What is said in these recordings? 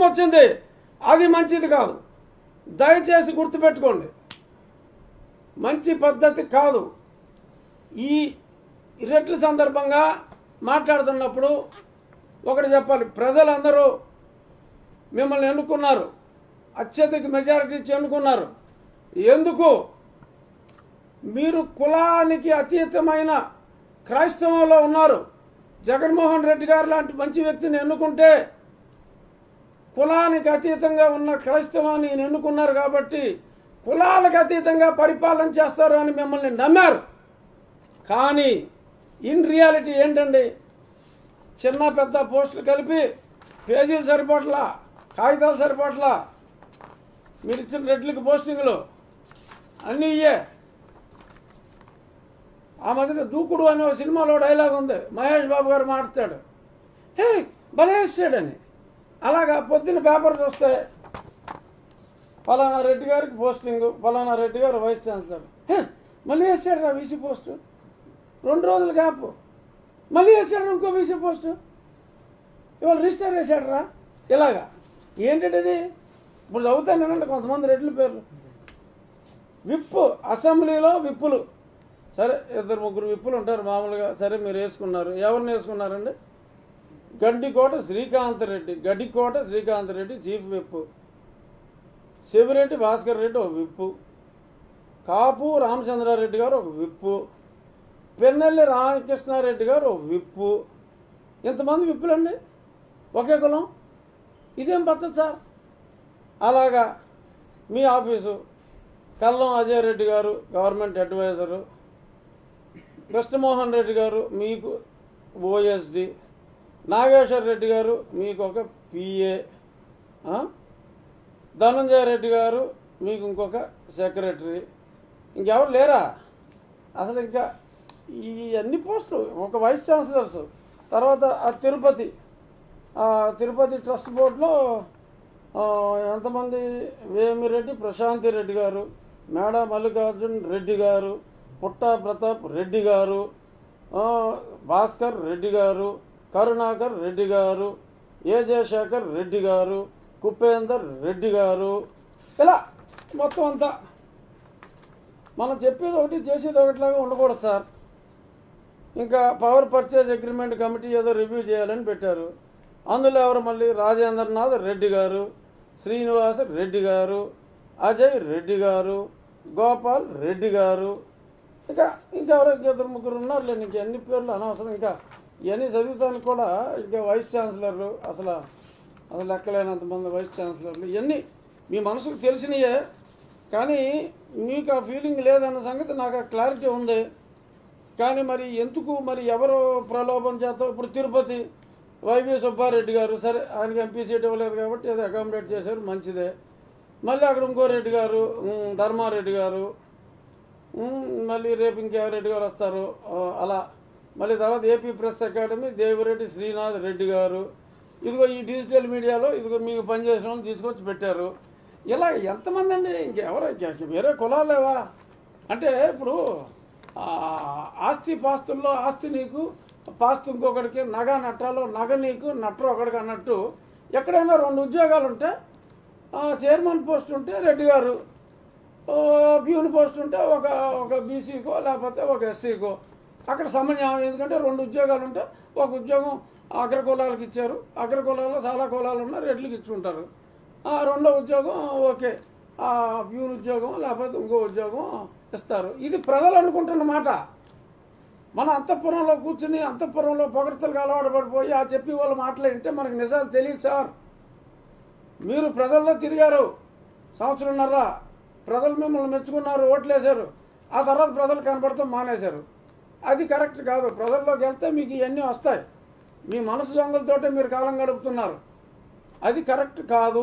వచ్చింది అది మంచిది కాదు దయచేసి గుర్తుపెట్టుకోండి మంచి పద్ధతి కాదు ఈ రెట్ల సందర్భంగా మాట్లాడుతున్నప్పుడు ఒకటి చెప్పాలి ప్రజలందరూ మిమ్మల్ని ఎన్నుకున్నారు అత్యధిక మెజారిటీ ఇచ్చి ఎన్నుకున్నారు ఎందుకు మీరు కులానికి అతీతమైన క్రైస్తవంలో ఉన్నారు జగన్మోహన్ రెడ్డి గారు లాంటి మంచి వ్యక్తిని ఎన్నుకుంటే కులానికి అతీతంగా ఉన్న క్రైస్తవాన్ని ఎన్నుకున్నారు కాబట్టి కులాలకు అతీతంగా పరిపాలన చేస్తారు అని మిమ్మల్ని నమ్మారు కానీ ఇన్ రియాలిటీ ఏంటండి చిన్న పెద్ద పోస్టులు కలిపి పేజీలు సరిపోట్ల కాగితాలు సరిపోట్ల మీరు ఇచ్చిన రెడ్లకి పోస్టింగ్లు అన్నీ ఇయ్యే ఆ మధ్యన దూకుడు అనే ఒక సినిమాలో డైలాగ్ ఉంది మహేష్ బాబు గారు మాట్లాడు హే భలే వేసాడని అలాగా పొద్దున్న పేపర్ చూస్తే ఫలానా రెడ్డి గారికి పోస్టింగ్ ఫలానా రెడ్డి గారు వైస్ ఛాన్సలర్ హే మళ్ళీ వేసాడు రా వీసీ పోస్టు రెండు రోజుల గ్యాప్ మళ్ళీ వేసాడు ఇంకో వీసీ పోస్టు ఇవాళ రిజిస్టర్ వేసాడు రా ఇలాగా ఏంటంటే ఇది ఇప్పుడు చదువుతానంటే కొంతమంది రెడ్ల పేర్లు విప్పు అసెంబ్లీలో విప్పులు సరే ఇద్దరు ముగ్గురు విప్పులు ఉంటారు మామూలుగా సరే మీరు వేసుకున్నారు ఎవరిని వేసుకున్నారండి గడ్డికోట శ్రీకాంత్ రెడ్డి గడ్డికోట శ్రీకాంత్ రెడ్డి చీఫ్ విప్ శివిరెడ్డి భాస్కర్ రెడ్డి ఒక విప్పు కాపు రామచంద్రారెడ్డి గారు ఒక విప్పు పెన్నెల్లి రామకృష్ణారెడ్డి గారు ఒక విప్పు ఇంతమంది విప్పులండి ఒకే కులం ఇదేం పద్ధతి సార్ అలాగా మీ ఆఫీసు కల్లం అజయ్ రెడ్డి గారు గవర్నమెంట్ అడ్వైజరు కృష్ణమోహన్ రెడ్డి గారు మీకు ఓఎస్డి నాగేశ్వర రెడ్డి గారు మీకు ఒక పిఏ ధనంజయ రెడ్డి గారు మీకు ఇంకొక సెక్రటరీ ఇంకెవరు లేరా అసలు ఇంకా ఈ అన్ని పోస్టులు ఒక వైస్ ఛాన్సలర్స్ తర్వాత ఆ తిరుపతి ఆ తిరుపతి ట్రస్ట్ బోర్డులో ఆ, ఎంతమంది వేమిరెడ్డి ప్రశాంతి రెడ్డి గారు మేడ మల్లికార్జున్ రెడ్డి గారు పుట్ట ప్రతాప్ రెడ్డి గారు ఆ, భాస్కర్ రెడ్డి గారు కరుణాకర్ రెడ్డి గారు ఏ జయశేఖర్ రెడ్డి గారు కుపేందర్ రెడ్డి గారు ఇలా మొత్తం అంతా మనం చెప్పేది ఒకటి చేసేది ఒకటిలాగా ఉండకూడదు సార్ ఇంకా పవర్ పర్చేజ్ అగ్రిమెంట్ కమిటీ ఏదో రివ్యూ చేయాలని పెట్టారు అందులో ఎవరు మళ్ళీ రాజేంద్రనాథ్ రెడ్డి గారు శ్రీనివాస రెడ్డి గారు అజయ్ రెడ్డి గారు గోపాల్ రెడ్డి గారు ఇంకా ఇంకెవరో ఇద్దరు ముగ్గురు ఉన్నారు లేని ఇంక ఎన్ని పేర్లు అనవసరం ఇంకా ఇవన్నీ చదువుతానికి కూడా ఇంకా వైస్ ఛాన్సలర్లు అసలు అసలు లెక్కలేనంత మంది వైస్ ఛాన్సలర్లు ఇవన్నీ మీ మనసుకు తెలిసినయే కానీ మీకు ఆ ఫీలింగ్ లేదన్న సంగతి నాకు ఆ క్లారిటీ ఉంది కానీ మరి ఎందుకు మరి ఎవరు ప్రలోభం చేత ఇప్పుడు తిరుపతి వైవి సుబ్బారెడ్డి గారు సరే ఆయనకి ఎంపీ సీట్ ఇవ్వలేదు కాబట్టి ఏదో అకామిడేట్ చేశారు మంచిదే మళ్ళీ అక్కడ ఇంకో రెడ్డి గారు ఉమ్, ధర్మారెడ్డి గారు ఉమ్, మళ్ళీ రేపు ఇంకెవరెడ్డి గారు వస్తారు ఆ, అలా మళ్ళీ తర్వాత AP press academy Devireddy Srinath Reddy గారు ఇదిగో ఈ డిజిటల్ మీడియాలో ఇదిగో మీకు పనిచేసిన వాళ్ళని తీసుకొచ్చి పెట్టారు ఇలా ఎంతమంది అండి ఇంకెవరు ఇంక వేరే కులాలు లేవా అంటే ఇప్పుడు ఆ, ఆస్తి పాస్తుల్లో ఆస్తి నీకు పాస్తు ఇంకొకడికి నగ నట్టాలో నగ నీకు నట్ర ఒకడికి అన్నట్టు ఎక్కడైనా రెండు ఉద్యోగాలు ఉంటే ఆ, చైర్మన్ పోస్ట్ ఉంటే రెడ్డి గారు ఓ, ప్యూన్ పోస్ట్ ఉంటే ఒక ఒక బీసీకో లేకపోతే ఒక ఎస్సీకో అక్కడ సమన్యాయం ఎందుకంటే రెండు ఉద్యోగాలు ఉంటే ఒక ఉద్యోగం అగ్ర కులాలకు ఇచ్చారు అగ్ర కులాల్లో చాలా కులాలు ఉన్న రెడ్లకు ఇచ్చుకుంటారు ఆ రెండో ఉద్యోగం ఓకే ఆ ప్యూన్ ఉద్యోగం లేకపోతే ఇంకో ఉద్యోగం ఇస్తారు ఇది ప్రజలు అనుకుంటున్న మాట మన అంతఃపురంలో కూర్చుని అంతఃపురంలో పొగడతలకు అలవాటు పడిపోయి ఆ చెప్పి వాళ్ళు మాట్లాడింటే మనకు నిజాలు తెలియదు సార్ మీరు ప్రజల్లో తిరిగారు సంవత్సరంన్నర ప్రజలు మిమ్మల్ని మెచ్చుకున్నారు ఓట్లేశారు ఆ తర్వాత ప్రజలు కనపడతాం మానేశారు అది కరెక్ట్ కాదు ప్రజల్లోకి వెళ్తే మీకు ఇవన్నీ వస్తాయి మీ మనసు దొంగలతోటే మీరు కాలం గడుపుతున్నారు అది కరెక్ట్ కాదు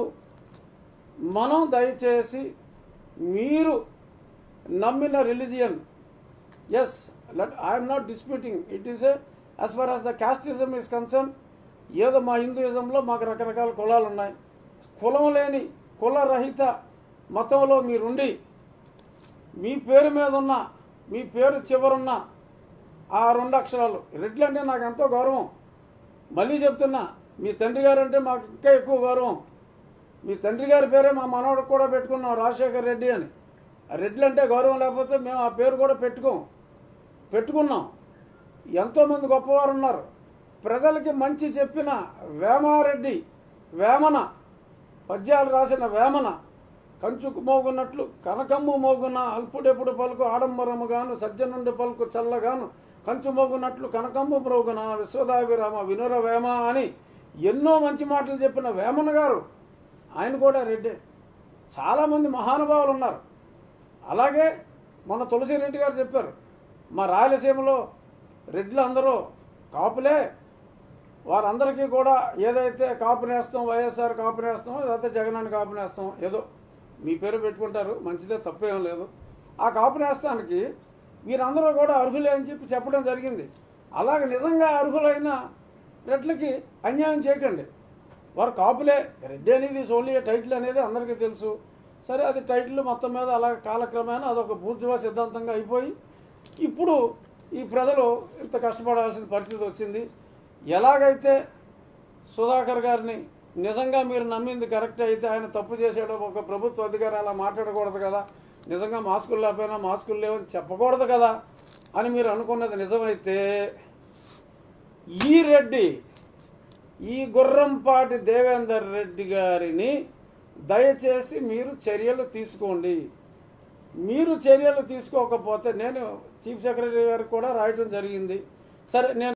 మనం దయచేసి మీరు నమ్మిన religion yes let I'm not disputing it is a as far as the casteism is concern ఏదో మా హిందూయిజంలో మాకు రకరకాల కులాలు ఉన్నాయి కులం లేని కులరహిత మతంలో మీరుండి మీ పేరు మీద ఉన్న మీ పేరు చివరున్న ఆ రెండు అక్షరాలు రెడ్లు అంటే నాకు ఎంతో గౌరవం మళ్ళీ చెప్తున్నా మీ తండ్రి గారు అంటే మాకు ఇంకా ఎక్కువ గౌరవం మీ తండ్రి గారి పేరే మా మనవడికి కూడా పెట్టుకున్నాం రాజశేఖర్ రెడ్డి అని ఆ రెడ్లు అంటే గౌరవం లేకపోతే మేము ఆ పేరు కూడా పెట్టుకోం పెట్టుకున్నాం ఎంతోమంది గొప్పవారు ఉన్నారు ప్రజలకి మంచి చెప్పిన వేమారెడ్డి వేమన పద్యాలు రాసిన వేమన కంచుకు మోగున్నట్లు కనకమ్ము మోగున అల్పుడెప్పుడు పలుకు ఆడంబరము గాను సజ్జనుండి పలుకు చల్లగాను కంచు మోగున్నట్లు కనకమ్ము మ్రోగున విశ్వదాభిరామ వినుర వేమ అని ఎన్నో మంచి మాటలు చెప్పిన వేమన గారు ఆయన కూడా రెడ్డే చాలామంది మహానుభావులు ఉన్నారు అలాగే మొన్న తులసిరెడ్డి గారు చెప్పారు మా రాయలసీమలో రెడ్లు అందరూ కాపులే వారందరికీ కూడా ఏదైతే కాపు నేస్తాం వైఎస్ఆర్ కాపు నేస్తాం లేకపోతే జగనాన్ని కాపు నేస్తాం ఏదో మీ పేరు పెట్టుకుంటారు మంచిదే తప్పేం లేదు ఆ కాపు నేస్తానికి వీరందరూ కూడా అర్హులే అని చెప్పి చెప్పడం జరిగింది అలాగే నిజంగా అర్హులైన రెడ్లకి అన్యాయం చేయకండి వారు కాపులే రెడ్డి అనేది సోన్లీ టైటిల్ అనేది అందరికీ తెలుసు సరే అది టైటిల్ మొత్తం మీద అలా కాలక్రమేణా అదొక బూర్జువా సిద్ధాంతంగా అయిపోయి ఇప్పుడు ఈ ప్రజలు ఇంత కష్టపడాల్సిన పరిస్థితి వచ్చింది ఎలాగైతే సుధాకర్ గారిని నిజంగా మీరు నమ్మింది కరెక్ట్ అయితే ఆయన తప్పు చేసాడో ఒక ప్రభుత్వ అధికారి అలా మాట్లాడకూడదు కదా నిజంగా మాస్కులు లేకపోయినా మాస్కులు లేవని చెప్పకూడదు కదా అని మీరు అనుకున్నది నిజమైతే ఈ రెడ్డి ఈ గుర్రంపాటి దేవేందర్ రెడ్డి గారిని దయచేసి మీరు చర్యలు తీసుకోండి మీరు చర్యలు తీసుకోకపోతే నేను చీఫ్ సెక్రటరీ గారికి కూడా రాయటం జరిగింది సరే నేను